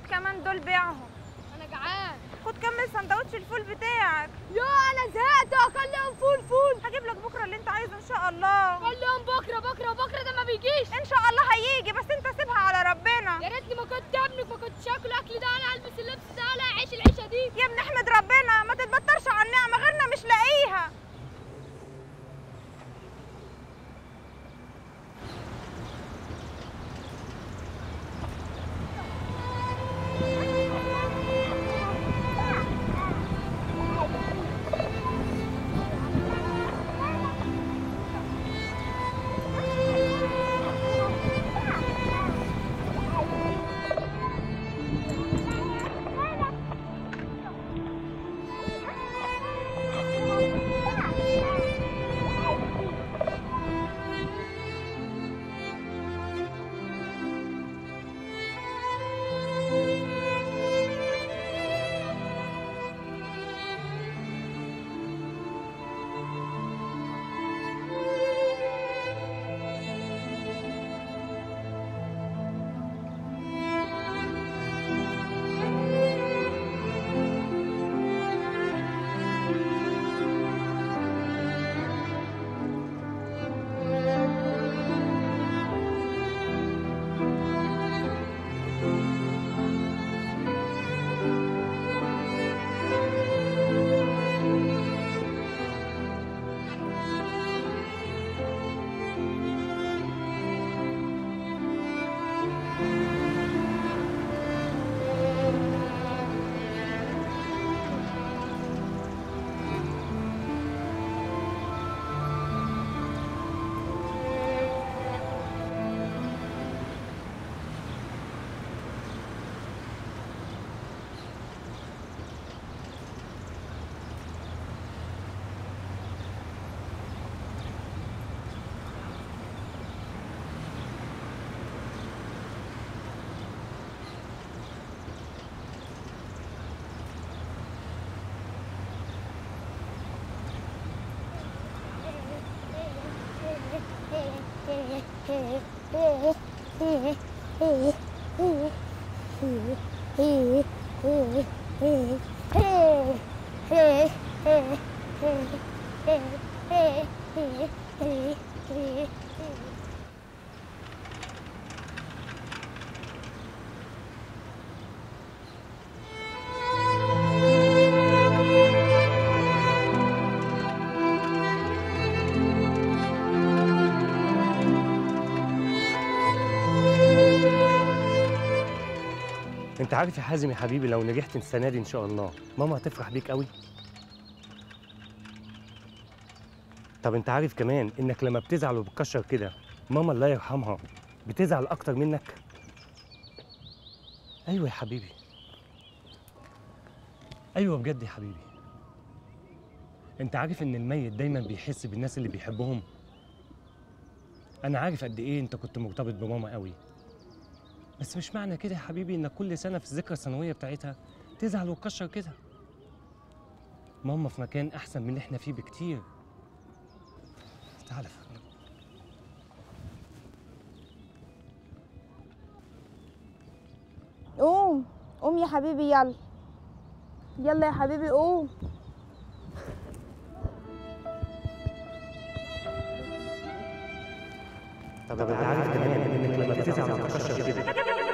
خد كمان دول بيعهم انا جعان خد كمل سندوتش الفول بتاعك يا انا زهقت اكلم فول فول هجيب لك بكره اللي انت عايزه ان شاء الله كلهم بكره بكره بكره ده ما بيجيش ان شاء الله هيجي بس انت سيبها على ربنا يا ريتني ما كنت ابنك ما كنتش اكل اكل ده انا البس اللبس ده انا اعيش العيشه دي يا ابني احمد ربنا ما تتبطرش على النعمه غيرنا مش لاقيها انت عارف يا حازم يا حبيبي لو نجحت السنه دي ان شاء الله ماما هتفرح بيك قوي طب انت عارف كمان انك لما بتزعل وبتكشر كده ماما الله يرحمها بتزعل اكتر منك ايوه يا حبيبي ايوه بجد يا حبيبي انت عارف ان الميت دايما بيحس بالناس اللي بيحبهم انا عارف قد ايه انت كنت مرتبط بماما قوي بس مش معنى كده يا حبيبي انك كل سنه في الذكرى السنويه بتاعتها تزعل وتكشر كده ماما في مكان احسن من اللي احنا فيه بكتير تعالى فهمي. قوم قوم يا حبيبي يلا يلا يا حبيبي قوم طب انت عارف كمان انك لما بتزعل وتكشر كده